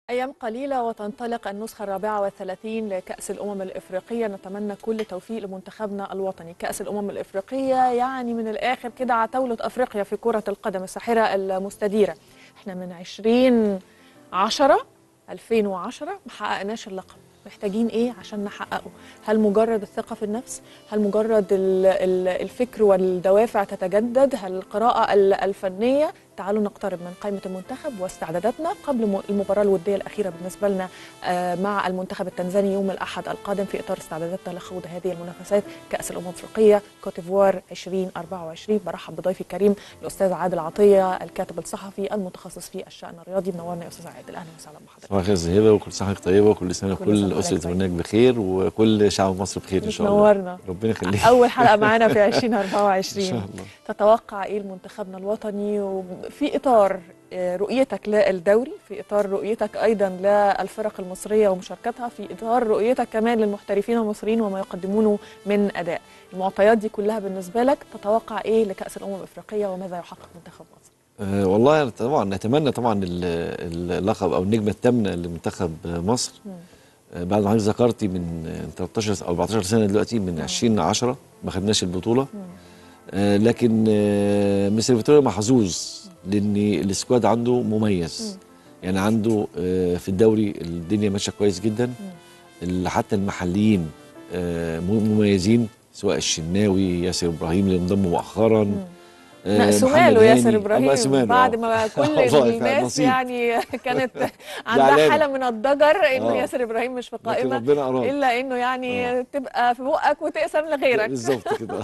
أيام قليلة وتنطلق النسخة الرابعة والثلاثين لكأس الأمم الإفريقية نتمنى كل توفيق لمنتخبنا الوطني كأس الأمم الإفريقية يعني من الآخر كده عتاولة أفريقيا في كرة القدم الساحرة المستديرة احنا من 20 10 2010 ما حققناش اللقب محتاجين ايه عشان نحققه هل مجرد الثقة في النفس هل مجرد ال- ال- الفكر والدوافع تتجدد هل القراءة ال- الفنية تعالوا نقترب من قائمة المنتخب واستعداداتنا قبل م- المباراة الودية الأخيرة بالنسبة لنا آه، مع المنتخب التنزاني يوم الأحد القادم في إطار استعداداتنا لخوض هذه المنافسات كأس الأمم الأفريقية كوتيفوار 2024 برحب بضيفي الكريم الأستاذ عادل عطية الكاتب الصحفي المتخصص في الشأن الرياضي منورنا يا أستاذ عادل أهلا وسهلا بحضرتك صباح الخير زهيبه وكل سنه وحضرتك طيبه وكل سنه كل وكل سنة اسره وحضرتك برنامج بخير وكل شعب مصر بخير ان شاء الله منورنا. ربنا يخليك أول حلقة معانا في ان 2024 شاء الله تتوقع ايه لمنتخبنا الوطني وفي اطار آه، رؤيتك للدوري في اطار رؤيتك ايضا للفرق المصريه ومشاركتها في اطار رؤيتك كمان للمحترفين المصريين وما يقدمونه من اداء المعطيات دي كلها بالنسبه لك تتوقع ايه لكاس الامم الافريقيه وماذا يحقق منتخب مصر أه والله طبعا نتمنى طبعا ال- اللقب او النجمه الثامنه لمنتخب مصر أه بعد ما حضرتك ذكرتي من آه، 13 او 14 سنه دلوقتي من 2010 ما خدناش البطوله أه لكن أه مستر فيتوريا محظوظ لان السكواد عنده مميز يعني عنده أه في الدوري الدنيا ماشيه كويس جدا ال- حتى المحليين آه، م- مميزين سواء الشناوي ياسر ابراهيم اللي انضم مؤخرا آه، مقسومه محمد له ياسر هاني. آه، ابراهيم مقسومة له، بعد آه. ما كل والله الناس نصيب. يعني كانت عندها زعلانة. حاله من الضجر انه آه. ياسر ابراهيم مش في لكن قائمه ربنا اراد الا انه يعني آه. تبقى في بقك وتقسم لغيرك بالظبط كده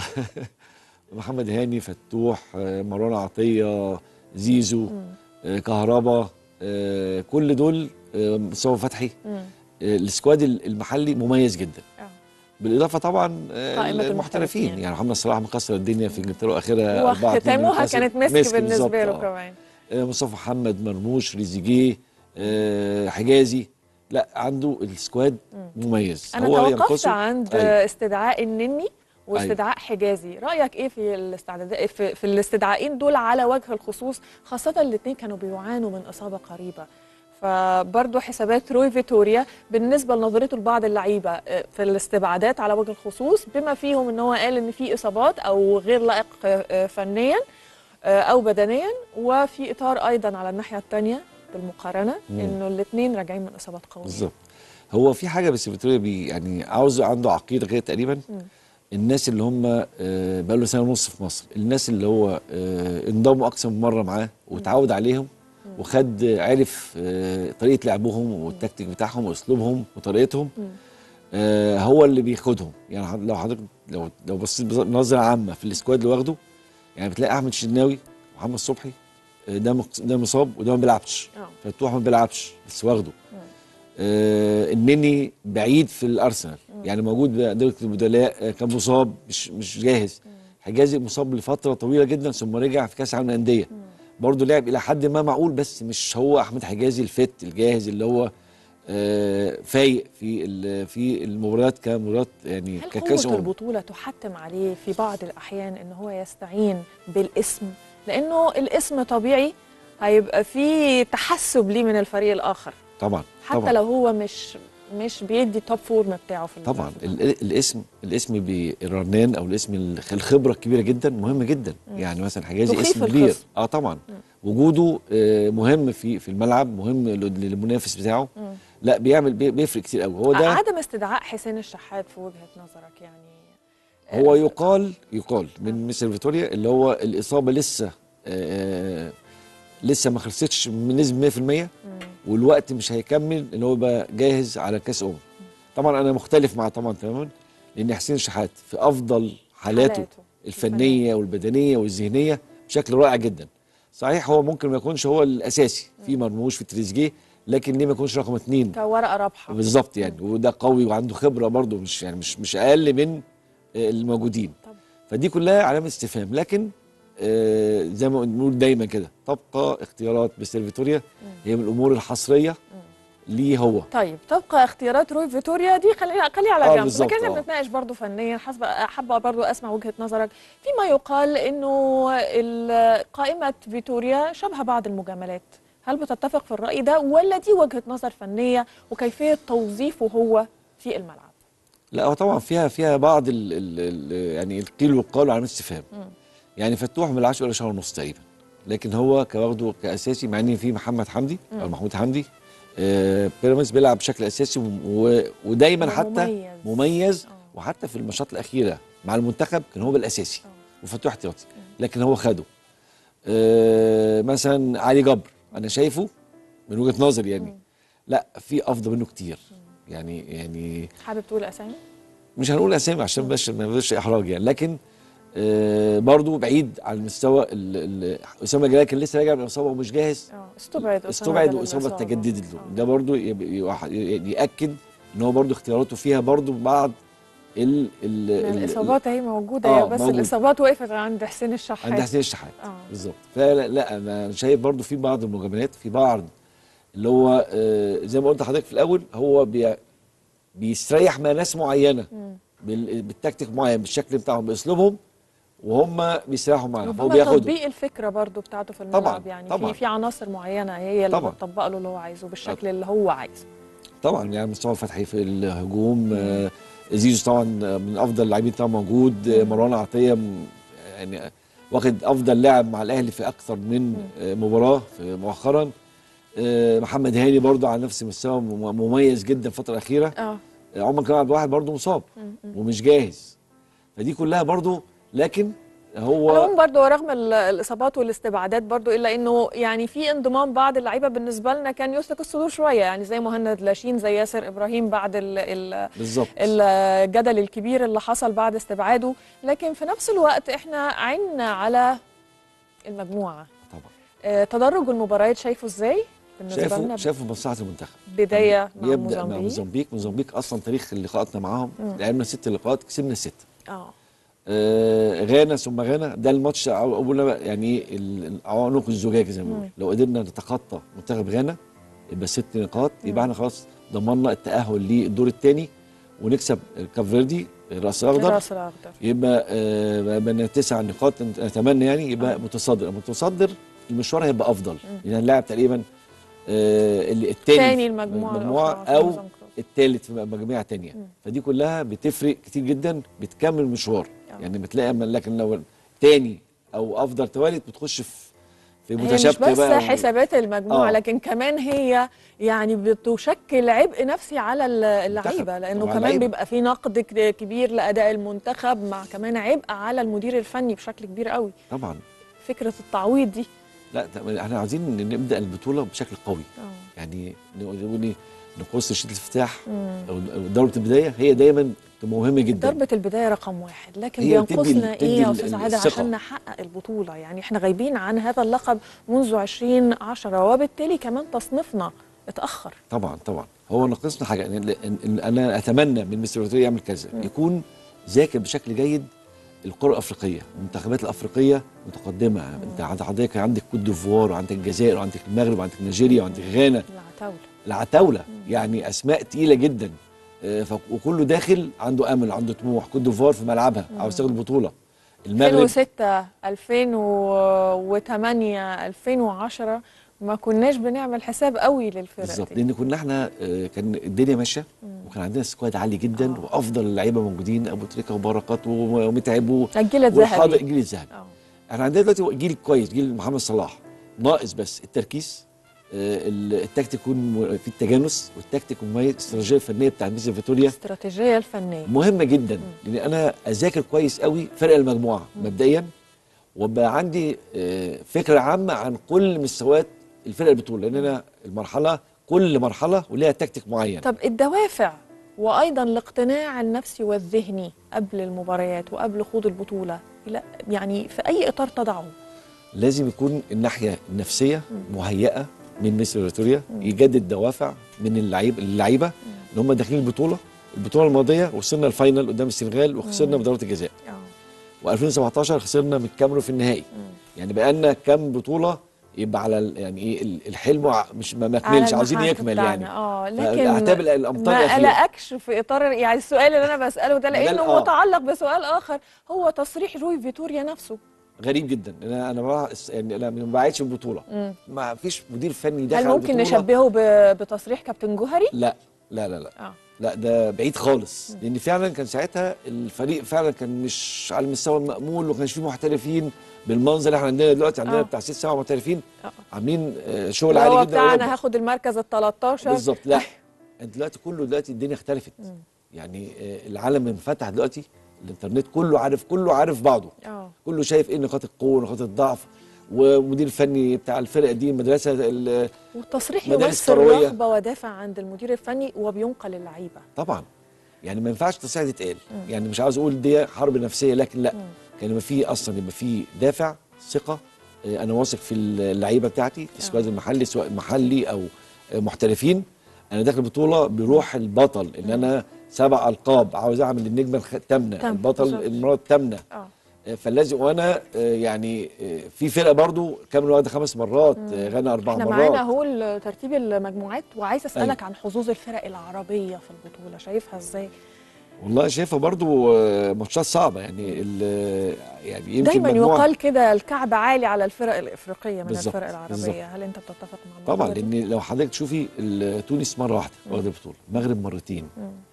محمد هاني فتوح آه، مروان عطيه زيزو آه، كهربا آه، كل دول آه، مصطفى فتحي مم. آه، السكواد المحلي مميز جدا آه. بالاضافه طبعا آه، قائمة المحترفين المحترفين. يعني محمد صلاح مكسر الدنيا في انجلترا واخرها أربعة اتنين وختامها نيوكاسل. كانت مسك, بالظبط، بالنسبه له آه. كمان آه، مصطفى محمد مرموش ريزيجيه آه، حجازي لا عنده السكواد مميز انا هو توقفت ينقصه- عند أيوة. استدعاء النني واستدعاء حجازي رايك ايه في الاستعداد في, في الاستدعائين دول على وجه الخصوص خاصه الاثنين كانوا بيعانوا من اصابه قريبه فبرضه حسابات روي فيتوريا بالنسبه لنظرته لبعض اللعيبه آه، في الاستبعادات على وجه الخصوص بما فيهم ان هو قال ان في اصابات او غير لائق آه، آه، فنيا آه، او بدنيا وفي اطار ايضا على الناحيه الثانيه بالمقارنه انه الاثنين راجعين من اصابات قويه بالظبط هو في حاجه بس فيتوريا بي يعني عاوز عنده عقيده كده تقريبا الناس اللي هم آه، بقى له سنه ونص في مصر الناس اللي هو آه، انضموا اكثر من مره معاه وتعود عليهم وخد عرف آه، طريقه لعبهم والتكتيك بتاعهم واسلوبهم وطريقتهم آه، هو اللي بياخدهم يعني حض- لو حضرتك لو لو بصيت بز- بنظره عامه في السكواد اللي واخده يعني بتلاقي احمد شناوي ومحمد صبحي آه، ده مق- ده مصاب وده ما بيلعبش آه. فتوح ما بيلعبش بس واخده آه النني بعيد في الارسنال يعني موجود بدرجه البدلاء آه كان مصاب مش مش جاهز حجازي مصاب لفتره طويله جدا ثم رجع في كاس العالم للانديه برضه لعب الى حد ما معقول بس مش هو احمد حجازي الفت الجاهز اللي هو آه فايق في ال- في المباريات كمباريات يعني هل ككاس قوة أمم. البطولة تحتم عليه في بعض الأحيان إن هو يستعين بالاسم لأنه الاسم طبيعي هيبقى فيه تحسب ليه من الفريق الآخر طبعا حتى طبعا لو هو مش مش بيدي توب فورم بتاعه في طبعا في ال- ال- الاسم الاسم بالرنان او الاسم الخ- الخبره الكبيره جدا مهم جدا يعني مثلا حجازي تخيف اسم كبير الخصم. اه طبعا وجوده آه مهم في في الملعب مهم لل- للمنافس بتاعه لا بيعمل بي- بيفرق كتير قوي هو ده عدم استدعاء حسين الشحات في وجهة نظرك يعني هو يقال يقال من مستر فيتوريا اللي هو الاصابه لسه آه لسه ما خلصتش بنسبه 100% والوقت مش هيكمل ان هو يبقى جاهز على كاس امم طبعا انا مختلف مع طبعا تماما لان حسين الشحات في افضل حالاته حالاته الفنيه والبدنيه والذهنيه بشكل رائع جدا صحيح هو ممكن ما يكونش هو الاساسي في مرموش في تريزيجيه لكن ليه ما يكونش رقم اثنين كورقة رابحة بالظبط يعني وده قوي وعنده خبره برضه مش يعني مش مش اقل من آه، الموجودين طبعا. فدي كلها علامه استفهام لكن آه، زي ما بنقول دايما كده تبقى اختيارات مستر فيتوريا هي من الامور الحصريه ليه هو طيب تبقى اختيارات روي فيتوريا دي خلينا خليها على آه، جنب بالظبط، لكن آه. بنتناقش برضو فنيا حسب حابه برضو اسمع وجهه نظرك فيما يقال انه ال- قائمه فيتوريا شبه بعض المجاملات هل بتتفق في الراي ده ولا دي وجهه نظر فنيه وكيفيه توظيفه هو في الملعب لا هو طبعا فيها فيها بعض ال ال ال يعني القيل والقال على استفهام يعني فتوح ما بيلعبش ولا شهر ونص تقريبا لكن هو واخده كاساسي مع ان في محمد حمدي او محمود حمدي آه بيراميدز بيلعب بشكل اساسي و- و- ودايما هو حتى مميز. مميز آه. وحتى في الماتشات الاخيره مع المنتخب كان هو بالاساسي وفتوح احتياطي لكن هو خده آه مثلا علي جبر انا شايفه من وجهه نظري يعني لا في افضل منه كتير يعني يعني حابب تقول اسامي مش هنقول اسامي عشان بس ما يبقاش احراج يعني لكن آه برضو بعيد عن المستوى ال- ال- اسامه جلال كان لسه راجع من الاصابه ومش جاهز اه استبعد أسامة استبعد بدل واصابه الإصابة. تجددت له آه. ده برضو يب- يوح- ياكد ان هو برضو اختياراته فيها برضو بعض ال ال يعني ال- الاصابات اهي موجوده آه، يا بس موجود. الاصابات وقفت عند حسين الشحات عند حسين الشحات آه. بالظبط فلا لا انا شايف برضو في بعض المجاملات في بعض اللي هو آه زي ما قلت لحضرتك في الاول هو بي بيستريح مع ناس معينه بال- بالتكتيك معين بالشكل بتاعهم باسلوبهم وهم بيستريحوا معاه فهو ربما بياخدهم تطبيق الفكره برضو بتاعته في الملعب طبعاً، يعني طبعاً. في في عناصر معينه هي اللي طبعاً. بتطبق له اللي هو عايزه بالشكل اللي هو عايزه طبعا يعني مصطفى فتحي في الهجوم آه، زيزو طبعا من افضل اللاعبين طبعا موجود آه، مروان عطيه م- يعني واخد افضل لاعب مع الاهلي في اكثر من آه، مباراه في مؤخرا آه، محمد هاني برضو على نفس المستوى مم- مميز جدا الفتره الاخيره اه آه، عمر كمال عبد الواحد برضو مصاب ومش جاهز فدي كلها برضو لكن هو العموم برضو رغم ال- الاصابات والاستبعادات برضو الا انه يعني في انضمام بعض اللعيبه بالنسبه لنا كان يسلك الصدور شويه يعني زي مهند لاشين زي ياسر ابراهيم بعد ال ال بالظبط الجدل الكبير اللي حصل بعد استبعاده لكن في نفس الوقت احنا عنا على المجموعه طبعا آه، تدرج المباريات شايفه ازاي بالنسبه شافوا لنا شافوا مصلحه المنتخب بدايه مع بيبدا مع موزمبيق موزمبيق موزمبيق اصلا تاريخ لقاءاتنا معاهم لعبنا ست لقاءات كسبنا السته اه آه غانا ثم غانا ده الماتش اقول يعني ايه ال- عنق الزجاج زي ما بنقول لو قدرنا نتخطى منتخب غانا يبقى ست نقاط يبقى احنا خلاص ضمننا التاهل للدور الثاني ونكسب كاب فيردي راس الاخضر الراس الاخضر يبقى آه بقى تسع نقاط نتمنى يعني يبقى متصدر متصدر المشوار هيبقى افضل لان هنلاعب تقريبا آه اللي الثاني ثاني المجموعة المجموعه الأخرى في او موزمبيق. الثالث في مجموعه ثانيه فدي كلها بتفرق كتير جدا بتكمل المشوار آه. يعني بتلاقي أما- لكن لو تاني او افضل توالت بتخش في في هي مش متشابكه بس بقى و- حسابات المجموعه آه. لكن كمان هي يعني بتشكل عبء نفسي على ال- اللعيبه لانه طبعاً كمان اللعيبة. بيبقى في نقد ك- كبير لاداء المنتخب مع كمان عبء على المدير الفني بشكل كبير قوي طبعا فكره التعويض دي لا ده- احنا عايزين نبدا البطوله بشكل قوي اه يعني نقول ايه نقص شده الافتتاح او أو ضربه البدايه هي دايما تبقى مهمه جدا ضربة البداية رقم واحد لكن هي بتدي- بينقصنا بتدي ايه يا ال- استاذ عادل الثقة. عشان نحقق البطولة يعني احنا غايبين عن هذا اللقب منذ 2010 وبالتالي كمان تصنيفنا اتأخر طبعا طبعا هو ناقصنا حاجه إن, إن, إن انا اتمنى من مستر روتري يعمل كذا يكون ذاكر بشكل جيد القرى الافريقيه المنتخبات الافريقيه متقدمه انت عند- حضرتك عندك كوت ديفوار وعندك الجزائر وعندك المغرب وعندك نيجيريا وعندك غانا العتاولة العتاولة يعني اسماء تقيله جدا آه، ف- وكله داخل عنده امل عنده طموح كوت ديفوار في ملعبها عاوز تاخد البطوله المغرب 2006 2008 2010 ما كناش بنعمل حساب قوي للفرق بالظبط دي لان كنا احنا آه، كان الدنيا ماشيه وكان عندنا سكواد عالي جدا آه. وافضل اللعيبه موجودين ابو تريكه وبركات و- ومتعب و- الجيل والحاضر الذهبي الجيل الذهبي اه احنا عندنا دلوقتي جيل كويس جيل محمد صلاح ناقص بس التركيز آه، ال- التكتيك يكون م- في التجانس والتكتيك مميز الاستراتيجيه الفنيه بتاع ميسي فيتوريا الاستراتيجية الفنية مهمه جدا لان انا اذاكر كويس قوي فرق المجموعه مبدئيا وبقى عندي آه، فكره عامه عن كل مستويات الفرق البطوله لان انا المرحله كل مرحله وليها تكتيك معين طب الدوافع وايضا الاقتناع النفسي والذهني قبل المباريات وقبل خوض البطوله لا يعني في اي اطار تضعه لازم يكون الناحيه النفسيه مهيئه من مستر فيتوريا يجدد دوافع من اللعيب اللعيبه ان هم داخلين البطوله البطوله الماضيه وصلنا الفاينل قدام السنغال وخسرنا بضربه الجزاء اه و2017 خسرنا من الكاميرون في النهائي يعني بقى لنا كام بطوله يبقى على ال- يعني ايه ال- الحلم ع- مش ما ما كملش عاوزين المحك يكمل بتاعنا. يعني اه فاعتبر لكن الامطار ما الأخيرة. قلقكش في اطار يعني السؤال اللي انا بساله ده ده لانه آه. متعلق بسؤال اخر هو تصريح روي فيتوريا نفسه غريب جدا انا انا بقى يعني انا ما بعيدش البطوله ما فيش مدير فني دخل هل ممكن البطولة. نشبهه ب- بتصريح كابتن جوهري؟ لا لا لا لا اه لا ده بعيد خالص لان فعلا كان ساعتها الفريق فعلا كان مش على المستوى المأمول وما كانش فيه محترفين بالمنظر اللي احنا عندنا دلوقتي عندنا آه. بتاع ست سبع محترفين آه. عاملين آه، شغل اللي عالي هو جدا أوروبا. بتاعنا هاخد المركز ال 13 بالظبط لا انت دلوقتي كله دلوقتي الدنيا اختلفت يعني آه، العالم انفتح دلوقتي الانترنت كله عارف كله عارف بعضه اه كله شايف ايه نقاط القوه ونقاط الضعف ومدير فني بتاع الفرقه دي المدرسه ال- والتصريح مدارس يمثل كروية. رغبه ودافع عند المدير الفني وبينقل اللعيبه طبعا يعني ما ينفعش تصريح تتقال يعني مش عاوز اقول دي حرب نفسيه لكن لا كان يبقى في اصلا يبقى في دافع ثقه آه، انا واثق في اللعيبه بتاعتي في السكواد المحلي سواء محلي او آه، محترفين انا داخل البطوله بروح البطل ان انا سبع القاب عاوز اعمل النجمه الخ- الثامنه تم، البطل بالظبط. المره الثامنه اه آه، فلازم وانا آه، يعني آه، في فرقه برضو كامل واخده خمس مرات آه، غانا اربع احنا مرات معانا اهو ال- ترتيب المجموعات وعايز اسالك أيوة. عن حظوظ الفرق العربيه في البطوله شايفها ازاي؟ والله شايفها برضو آه، ماتشات صعبه يعني ال- يعني يمكن دايما مجموعة- يقال كده الكعب عالي على الفرق الافريقيه من بالظبط، الفرق العربيه بالظبط. هل انت بتتفق مع الموضوع طبعا ده؟ لان لو حضرتك تشوفي ال- تونس مره واحده واخده البطوله المغرب مرتين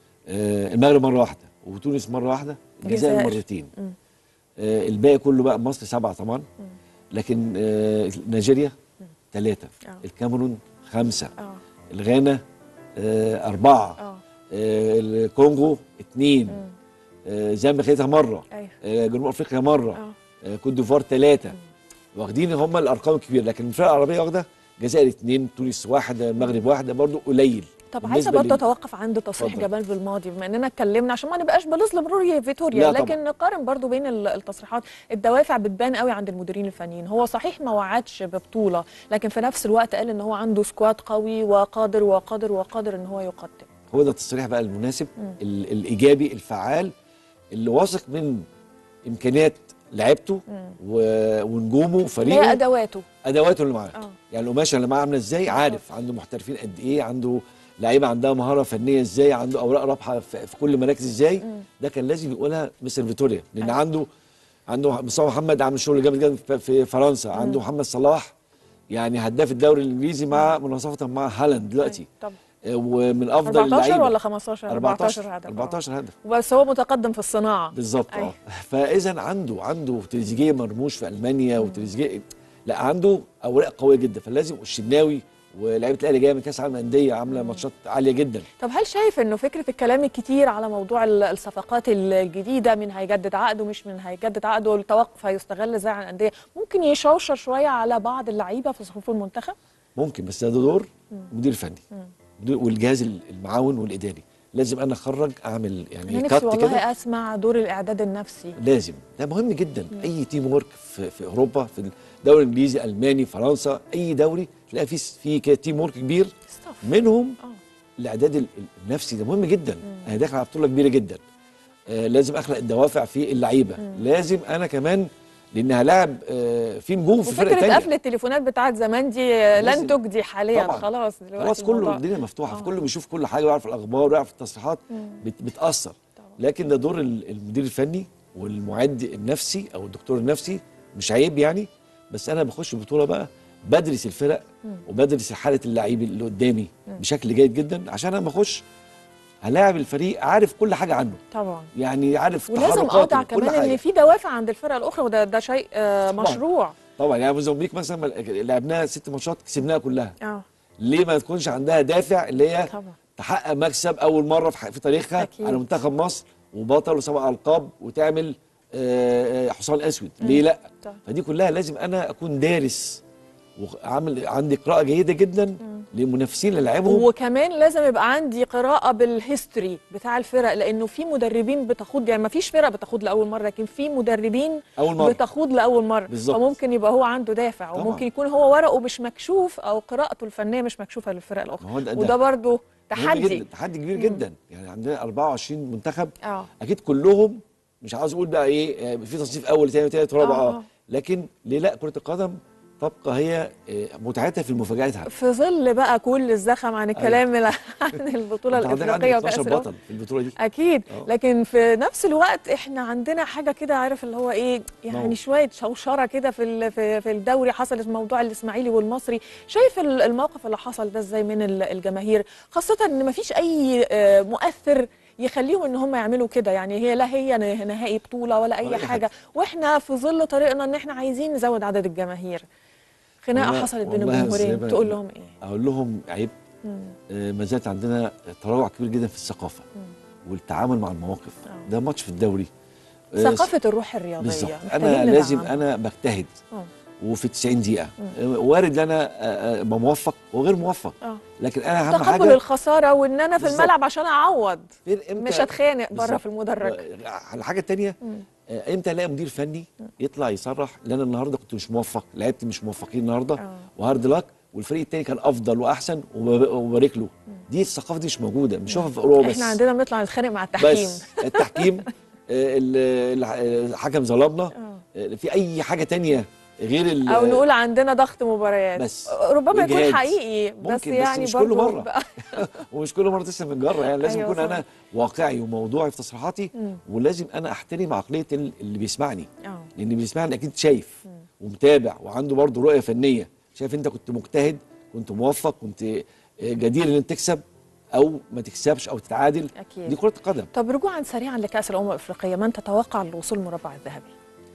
آه المغرب مره واحده وتونس مره واحده الجزائر الجزائر. مرتين آه الباقي كله بقى مصر سبعه طبعا لكن آه نيجيريا ثلاثه آه. الكاميرون خمسه اه الغانا آه اربعه اه آه الكونغو اثنين آه زامبيا خدتها مره ايوه آه جنوب افريقيا مره اه آه كوت ديفوار ثلاثه واخدين هم الارقام الكبيره لكن الفرق العربيه واخده الجزائر اثنين تونس واحده المغرب واحده برضو قليل طب عايزه بالنسبة برضه لل- اتوقف عند تصريح اتفضل. جمال بالماضي بما اننا اتكلمنا عشان ما نبقاش بنظلم روي فيتوريا لا طبعا. لكن نقارن برضه بين ال- التصريحات الدوافع بتبان قوي عند المديرين الفنيين هو صحيح ما وعدش ببطوله لكن في نفس الوقت قال ان هو عنده سكواد قوي وقادر وقادر وقادر ان هو يقدم هو ده التصريح بقى المناسب ال- الايجابي الفعال اللي واثق من امكانيات لعيبته و- ونجومه اللي هي وفريقه ادواته ادواته اللي معاه آه. يعني القماشه اللي معاه عامله ازاي عارف عنده محترفين قد ايه عنده لعيبه عندها مهاره فنيه ازاي عنده اوراق رابحه في في كل مراكز ازاي ده كان لازم يقولها مستر فيتوريا لان عنده عنده مصطفى محمد عامل شغل جامد جدا في- في فرنسا عنده محمد صلاح يعني هداف الدوري الانجليزي مع مناصفه مع هالاند دلوقتي طب آه، ومن افضل 14 اللعيبه ولا 15 14 هدف 14 هدف بس هو متقدم في الصناعه بالظبط أيوة. اه فاذا عنده عنده تريزيجيه مرموش في المانيا وتريزيجيه لا عنده اوراق قويه جدا فلازم الشناوي ولعيبه الاهلي جايه من كاس العالم للانديه عامله ماتشات عاليه جدا طب هل شايف انه فكره الكلام الكتير على موضوع ال- الصفقات الجديده من هيجدد عقده مش من هيجدد عقده والتوقف هيستغل ازاي عن الانديه ممكن يشوشر شويه على بعض اللعيبه في صفوف المنتخب ممكن بس ده دور مدير فني مدير- والجهاز المعاون والاداري لازم انا اخرج اعمل يعني انا كات نفسي كده والله اسمع دور الاعداد النفسي لازم ده مهم جدا اي تيم ورك في, في اوروبا في الدوري الانجليزي الماني فرنسا اي دوري تلاقي في في كده تيم ورك كبير Stuff. منهم اه الاعداد ال- النفسي ده مهم جدا انا داخل على بطوله كبيره جدا آه لازم اخلق الدوافع في اللعيبه لازم انا كمان لان هلاعب آه في نجوم في فرق وفكره تانية قفل التليفونات بتاعت زمان دي لن لازم. تجدي حاليا طبعاً. خلاص دلوقتي خلاص كله الموضوع- الدنيا مفتوحه آه. فكله بيشوف كل حاجه ويعرف الاخبار ويعرف التصريحات بت بتاثر طبعاً. لكن ده دور ال- المدير الفني والمعد النفسي او الدكتور النفسي مش عيب يعني بس انا بخش البطوله بقى بدرس الفرق وبدرس حاله اللعيب اللي قدامي بشكل جيد جدا عشان انا بخش هلاعب الفريق عارف كل حاجه عنه طبعا يعني عارف ولازم تحركاته اقطع كل كمان حاجة. ان في دوافع عند الفرق الاخرى وده ده شيء آه طبعاً. مشروع طبعا يعني موزمبيق مثلا ما- لعبناها ست ماتشات كسبناها كلها اه ليه ما تكونش عندها دافع اللي هي طبعا تحقق مكسب اول مره في ح- في تاريخها أكيد. على منتخب مصر وبطل وسبع القاب وتعمل آه، آه، حصان اسود ليه لا طبعا. فدي كلها لازم انا اكون دارس وعامل عندي قراءه جيده جدا للمنافسين اللي لعبهم وكمان لازم يبقى عندي قراءة بالهيستوري بتاع الفرق لأنه في مدربين بتخوض يعني ما فيش فرق بتخوض لأول مرة لكن في مدربين أول مرة. بتخوض لأول مرة بالظبط. فممكن يبقى هو عنده دافع طبعاً. وممكن يكون هو ورقه مش مكشوف أو قراءته الفنية مش مكشوفة للفرق الأخرى ما هو ده- ده وده برضو مهم تحدي جدا تحدي كبير جدا يعني عندنا 24 منتخب اه اكيد كلهم مش عاوز اقول بقى ايه آه، في تصنيف اول ثاني ثالث رابع آه، اه آه. لكن ليه لا كره القدم تبقى هي آه، متعتها في المفاجآت في ظل بقى كل الزخم عن الكلام عن البطوله أنت عندك الافريقيه عندك وكاس 12 الأمم. بطل في البطوله دي اكيد آه. لكن في نفس الوقت احنا عندنا حاجه كده عارف اللي هو ايه يعني نو. شويه شوشره كده في ال- في في الدوري حصلت موضوع الاسماعيلي والمصري شايف ال- الموقف اللي حصل ده ازاي من ال- الجماهير خاصه ان مفيش اي آه، مؤثر يخليهم ان هم يعملوا كده يعني هي لا هي نه- نهائي بطوله ولا اي ولا أي حاجه حاجة. واحنا في ظل طريقنا ان احنا عايزين نزود عدد الجماهير خناقه والله- حصلت بين والله الجمهورين زي ما- تقول لهم ايه اقول لهم عيب آه، ما زالت عندنا تراجع كبير جدا في الثقافه والتعامل مع المواقف آه. ده ماتش في الدوري آه، ثقافه الروح الرياضيه بالظبط محتاجين انا لازم ندعمها. انا بجتهد آه. وفي 90 دقيقه آه، وارد ان انا آه، آه، ابقى موفق وغير موفق اه لكن انا اهم تقبل حاجه الخساره وان انا في بالظبط. الملعب عشان اعوض فين امتى مش هتخانق بره بالظبط. في المدرج آه، الحاجه الثانيه امتى الاقي مدير فني يطلع يصرح ان انا النهارده كنت مش موفق لعبت مش موفقين النهارده آه. وهارد لك والفريق الثاني كان افضل واحسن وب- وبارك له دي الثقافه دي مش موجوده بنشوفها في اوروبا بس احنا عندنا بنطلع نتخانق مع التحكيم بس التحكيم آه، ال- ال- الحكم ظلمنا آه، في اي حاجه تانية غير ال- او نقول عندنا ضغط مباريات بس. ربما يكون وإجهاد. حقيقي بس ممكن، بس يعني مش كل برضو مرة. بقى ومش كل مره تسلم من جره يعني لازم أيوة اكون صح. انا واقعي وموضوعي في تصريحاتي ولازم انا احترم عقليه ال- اللي بيسمعني اه لان اللي بيسمعني اكيد شايف ومتابع وعنده برضه رؤيه فنيه شايف انت كنت مجتهد كنت موفق كنت آه، جدير ان انت تكسب او ما تكسبش او تتعادل أكيد. دي كره القدم طب رجوعا سريعا لكاس الامم الافريقيه من تتوقع الوصول المربع الذهبي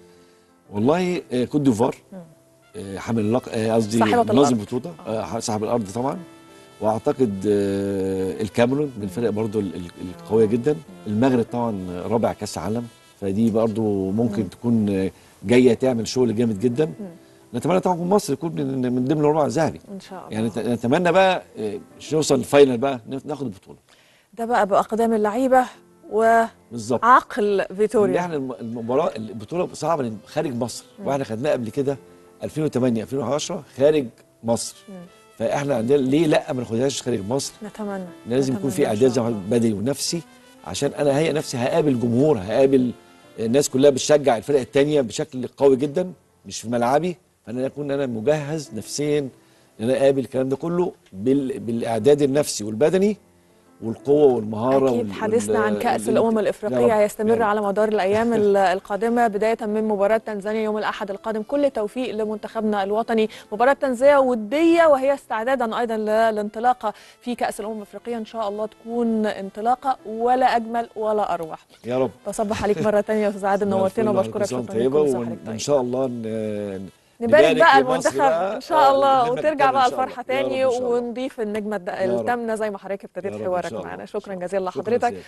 والله آه، كوت ديفوار آه، حامل اللقب آه، قصدي صاحبة منظم الأرض. البطوله آه، صاحب الارض طبعا واعتقد آه، الكاميرون من الفرق برضو ال- ال- القويه جدا المغرب طبعا رابع كاس عالم فدي برضو ممكن تكون آه، جايه تعمل شغل جامد جدا نتمنى طبعا مصر يكون من من ضمن الربع الذهبي ان شاء الله يعني نت- نتمنى بقى آه، مش نوصل الفاينل بقى ناخد البطوله ده بقى باقدام اللعيبه وعقل بالظبط اللي فيتوريا احنا الم- المباراه البطوله صعبه لأن خارج مصر واحنا خدناها قبل كده 2008 2010 خارج مصر فاحنا عندنا ليه لا ما ناخدهاش خارج مصر نتمنى لازم يكون في نتمنى إن اعداد شاء زي ما الله. بدني ونفسي عشان انا هي نفسي هقابل جمهور هقابل الناس كلها بتشجع الفرق التانية بشكل قوي جدا مش في ملعبي فانا اكون انا مجهز نفسيا ان انا اقابل الكلام ده كله بال... بالاعداد النفسي والبدني والقوه والمهاره أكيد وال- حديثنا عن وال- كأس وال- الأمم يا الإفريقية رب، هيستمر يا رب. على مدار الأيام ال- القادمة بداية من مباراة تنزانيا يوم الأحد القادم كل التوفيق لمنتخبنا الوطني مباراة تنزانيا ودية وهي استعدادا أيضا للانطلاقة في كأس الأمم الإفريقية إن شاء الله تكون انطلاقة ولا أجمل ولا أروح يا رب بصبح عليك مرة تانية يا أستاذ عادل نورتنا كل وبشكرك سنة شكرا طيبه كل سنة وان وحضرتك إن طيب. شاء الله ن- نبارك بقى لمصر المنتخب بقى. ان شاء آه، الله النجمة وترجع التامنة بقى إن شاء الله. الفرحه يا رب تاني إن شاء الله. ونضيف النجمه الد- يا رب. الثامنه زي ما حضرتك ابتديت يا رب إن حوارك شاء الله. معانا إن شاء شكرا الله. جزيلا شكراً لحضرتك جزيلا.